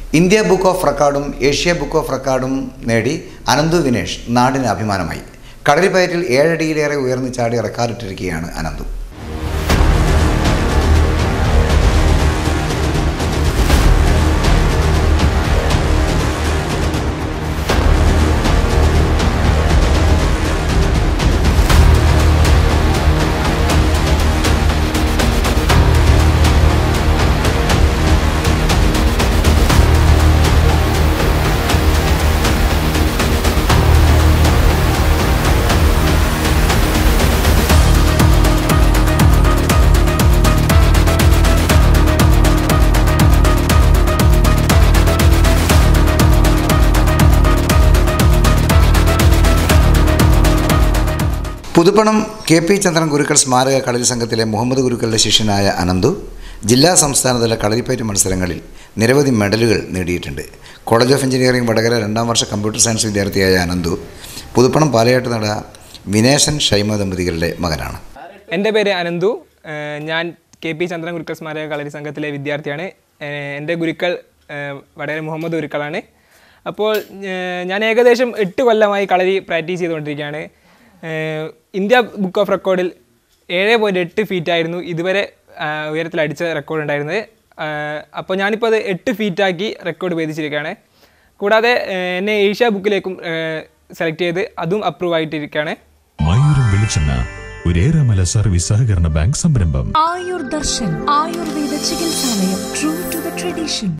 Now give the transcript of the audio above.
India book of റെക്കോർഡും Asia book of റെക്കോർഡും നേടി അനന്തു വിനേഷ് നാടിന് അഭിമാനമായി കടലിപ്പയറ്റിൽ ഏഴടിയിലേറെ ഉയർന്നു ചാടി റെക്കോർഡിട്ടിരിക്കുകയാണ് അനന്തു പുതുപ്പണം കെ പി ചന്ദ്രൻ ഗുരുക്കൾ സ്മാരക കളരി സംഘത്തിലെ മുഹമ്മദ് ഗുരുക്കളുടെ ശിഷ്യനായ അനന്തു ജില്ലാ സംസ്ഥാനതല കളരിപ്പയറ്റ് മത്സരങ്ങളിൽ നിരവധി മെഡലുകൾ നേടിയിട്ടുണ്ട് കോളേജ് ഓഫ് എഞ്ചിനീയറിംഗ് വടകര രണ്ടാം വർഷ കമ്പ്യൂട്ടർ സയൻസ് വിദ്യാർത്ഥിയായ അനന്തു പുതുപ്പണം പാലയാട്ട് നട വിനേശൻ ഷൈമ ദമ്പതികളുടെ മകനാണ് എൻ്റെ പേര് അനന്തു ഏഹ് ഞാൻ കെ പി ചന്ദ്രൻ ഗുരുക്കൾ സ്മാരക കളരി സംഘത്തിലെ വിദ്യാർത്ഥിയാണ് ഏഹ് എൻ്റെ ഗുരുക്കൾ ഏഹ് വളരെ മുഹമ്മദ് ഗുരുക്കളാണ് അപ്പോൾ ഏഹ് ഞാൻ ഏകദേശം എട്ട് കൊല്ലമായി കളരി പ്രാക്ടീസ് ചെയ്തുകൊണ്ടിരിക്കുകയാണ് ഏഹ് ഇന്ത്യ ബുക്ക് ഓഫ് റെക്കോർഡിൽ ഏഴ് പോയിൻറ്റ് എട്ട് ഫീറ്റ് ആയിരുന്നു ഇതുവരെ ആഹ് ഉയരത്തിൽ അടിച്ച റെക്കോർഡ് ഉണ്ടായിരുന്നത് ആഹ് അപ്പോൾ ഞാനിപ്പോൾ അത് എട്ട് ഫീറ്റാക്കി റെക്കോർഡ് ഭേദിച്ചിരിക്കുകയാണ് കൂടാതെ ഏഹ് എന്നെ ഏഷ്യ ബുക്കിലേക്കും സെലക്ട് ചെയ്ത് അതും അപ്രൂവ് ആയിട്ടിരിക്കുകയാണ് മയൂരം വെളിച്ചെണ്ണ ഒരേറെമല സർവീസ് സഹകരണ ബാങ്ക് സംരംഭം ആയുർ ദർശൻ ആയുർവേദ ചികിത്സാലയം ട്രൂ ടു ദ ട്രഡീഷൻ